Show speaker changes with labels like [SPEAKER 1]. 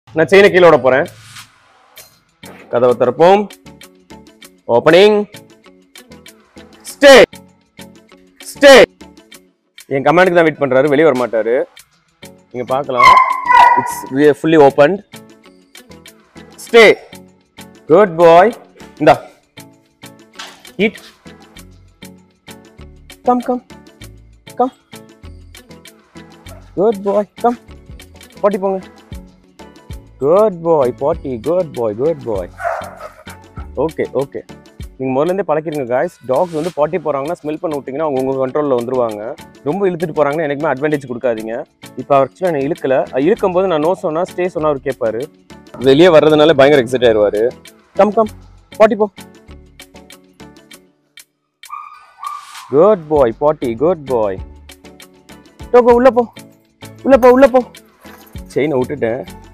[SPEAKER 1] நான் செயினை கீழே விட போறேன் கதவை திறப்போம் ஓப்பனிங் ஸ்டே ஸ்டே என் கமாண்டுக்கு தான் வெயிட் பண்றாரு வெளியே வர மாட்டாரு நீங்க பார்க்கலாம் it's fully open stay good boy இந்தா eat come come come good boy come potty போங்க good boy potty good boy good boy okay okay நீங்கள் முதல்லேருந்தே பழக்கிருங்க காய்ஸ் டாக்ஸ் வந்து பாட்டி போகிறாங்கன்னா ஸ்மெல் பண்ண விட்டிங்கன்னா அவங்க உங்கள் கண்ட்ரோலில் வந்துருவாங்க ரொம்ப இழுத்துட்டு போகிறாங்கன்னா எனக்குமே அட்வான்டேஜ் கொடுக்காதீங்க இப்போ ஆக்சுவலாக நான் இழுக்கல அது இழுக்கும்போது நான் நோ சொன்னா ஸ்டே சொன்னா அவர் கேட்பாரு வெளியே வர்றதுனால பயங்கர எக்ஸைட் ஆயிடுவாரு கம் கம் பாட்டி போ குட் பாய் பாட்டி குட் பாய் டோகோ உள்ள போ உள்ள போ உள்ள போ செயினை விட்டுட்டேன்